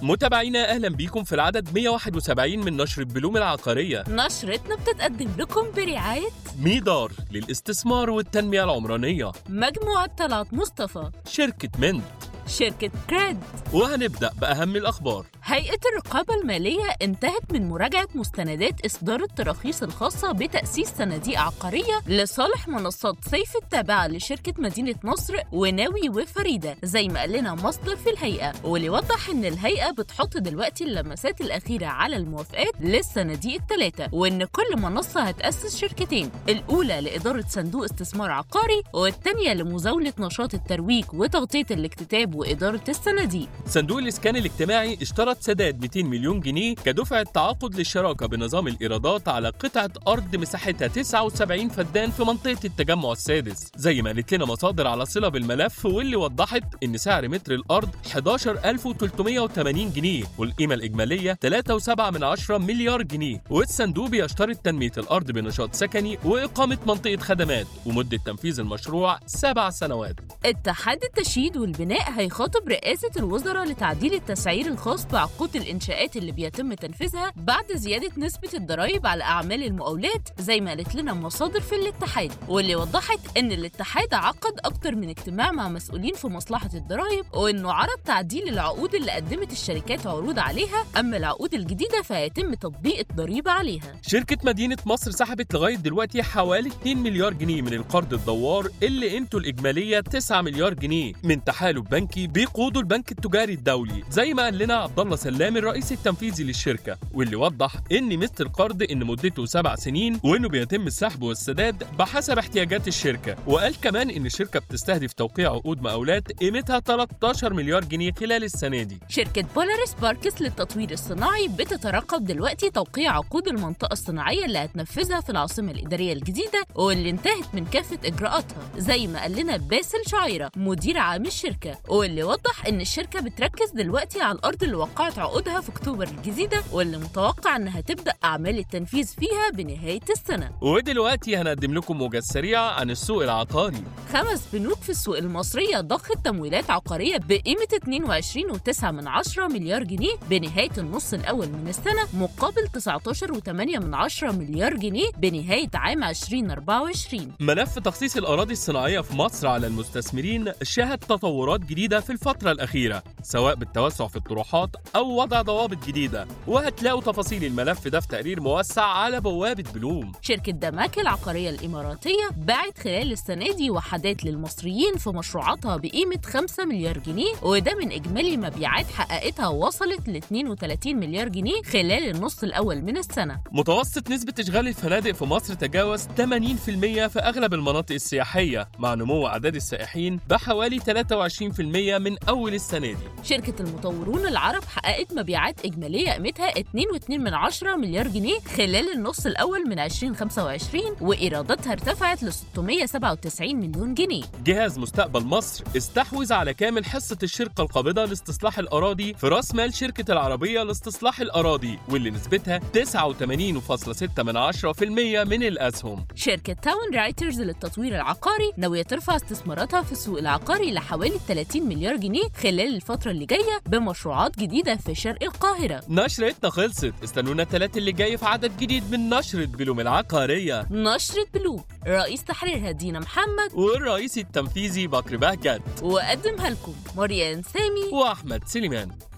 متابعينا اهلا بيكم في العدد 171 من نشر بلوم العقاريه نشرتنا بتتقدم لكم برعاية ميدار للاستثمار والتنميه العمرانيه مجموعة طلعت مصطفى شركه منت شركة كريد وهنبدا باهم الاخبار هيئة الرقابة المالية انتهت من مراجعة مستندات إصدار التراخيص الخاصة بتأسيس صناديق عقارية لصالح منصات سيف التابعة لشركة مدينة نصر وناوي وفريدة زي ما قال لنا مصدر في الهيئة واللي وضح إن الهيئة بتحط دلوقتي اللمسات الأخيرة على الموافقات للصناديق الثلاثة وإن كل منصة هتأسس شركتين الأولى لإدارة صندوق استثمار عقاري والثانية لمزاولة نشاط الترويج وتغطية الاكتتاب وإدارة الصناديق صندوق الاسكان الاجتماعي اشترط سداد 200 مليون جنيه كدفعه تعاقد للشراكه بنظام الايرادات على قطعه ارض مساحتها 79 فدان في منطقه التجمع السادس زي ما قالت لنا مصادر على صله بالملف واللي وضحت ان سعر متر الارض 11380 جنيه والقيمه الاجماليه 3.7 من عشرة مليار جنيه والصندوق بيشترط تنميه الارض بنشاط سكني واقامه منطقه خدمات ومده تنفيذ المشروع سبع سنوات اتحاد التشييد والبناء هيخاطب رئاسة الوزراء لتعديل التسعير الخاص بعقود الإنشاءات اللي بيتم تنفيذها بعد زيادة نسبة الضرائب على أعمال المقاولات زي ما قالت لنا مصادر في الاتحاد واللي وضحت إن الاتحاد عقد أكتر من اجتماع مع مسؤولين في مصلحة الضرائب وإنه عرض تعديل العقود اللي قدمت الشركات عروض عليها أما العقود الجديدة فيتم تطبيق الضريبة عليها شركة مدينة مصر سحبت لغاية دلوقتي حوالي 2 مليار جنيه من القرض الدوار اللي قيمته الإجمالية 9 مليار جنيه من تحالف بنكي بيقوده البنك التجاري الدولي زي ما قال لنا عبد الله سلام الرئيس التنفيذي للشركة واللي وضح إن مثل القرض إن مدته سبع سنين وإنه بيتم السحب والسداد بحسب احتياجات الشركة وقال كمان إن الشركة بتستهدف توقيع عقود مقاولات قيمتها 13 مليار جنيه خلال السنة دي شركة بولاريس باركس للتطوير الصناعي بتترقب دلوقتي توقيع عقود المنطقة الصناعية اللي هتنفذها في العاصمة الإدارية الجديدة واللي انتهت من كافة إجراءاتها زي ما قال لنا باسل شعيرة مدير عام الشركة واللي وضح إن الشركة بتركز دلوقتي على الأرض اللي وقعت عقودها في أكتوبر الجديدة واللي متوقع إنها تبدأ أعمال التنفيذ فيها بنهاية السنة ودلوقتي هنقدم لكم موجز سريع عن السوق العقاري خمس بنوك في السوق المصرية ضخت تمويلات عقارية بقيمة 22.9 من عشرة مليار جنيه بنهاية النص الأول من السنة مقابل 19.8 من عشرة مليار جنيه بنهاية عام 2024 ملف تخصيص الأراضي الصناعية في مصر على المستثمرين شهد تطورات جديدة في الفترة الأخيرة سواء بالتوسع في الطروحات أو وضع ضوابط جديدة وهتلاقوا تفاصيل الملف ده في تقرير موسع على بوابة بلوم شركة دماك العقارية الإماراتية باعت خلال السنة دي وحدات للمصريين في مشروعاتها بقيمة 5 مليار جنيه وده من إجمالي مبيعات حققتها وصلت ل 32 مليار جنيه خلال النص الأول من السنة متوسط نسبة إشغال الفنادق في مصر تجاوز 80% في أغلب المناطق السياحية مع نمو أعداد السائحين بحوالي 23% من أول السنة دي شركة المطورون العرب حققت مبيعات إجمالية قيمتها 2.2 من عشرة مليار جنيه خلال النص الأول من 2025 وإيراداتها ارتفعت ل 697 مليون جنيه جهاز مستقبل مصر استحوذ على كامل حصة الشركة القابضة لاستصلاح الأراضي في رأس مال شركة العربية لاستصلاح الأراضي واللي نسبتها 89.6% من عشرة في المية من الأسهم شركة تاون رايترز للتطوير العقاري ناوية ترفع استثماراتها في السوق العقاري لحوالي 30 مليار جنيه خلال الفترة اللي جاية بمشروعات جديدة في شرق القاهرة نشرتنا خلصت استنونا التلات اللي جاي في عدد جديد من نشرة بلوم العقارية نشرة بلوم رئيس تحريرها دينا محمد والرئيس التنفيذي بكر بهجت وقدمها لكم مريان سامي وأحمد سليمان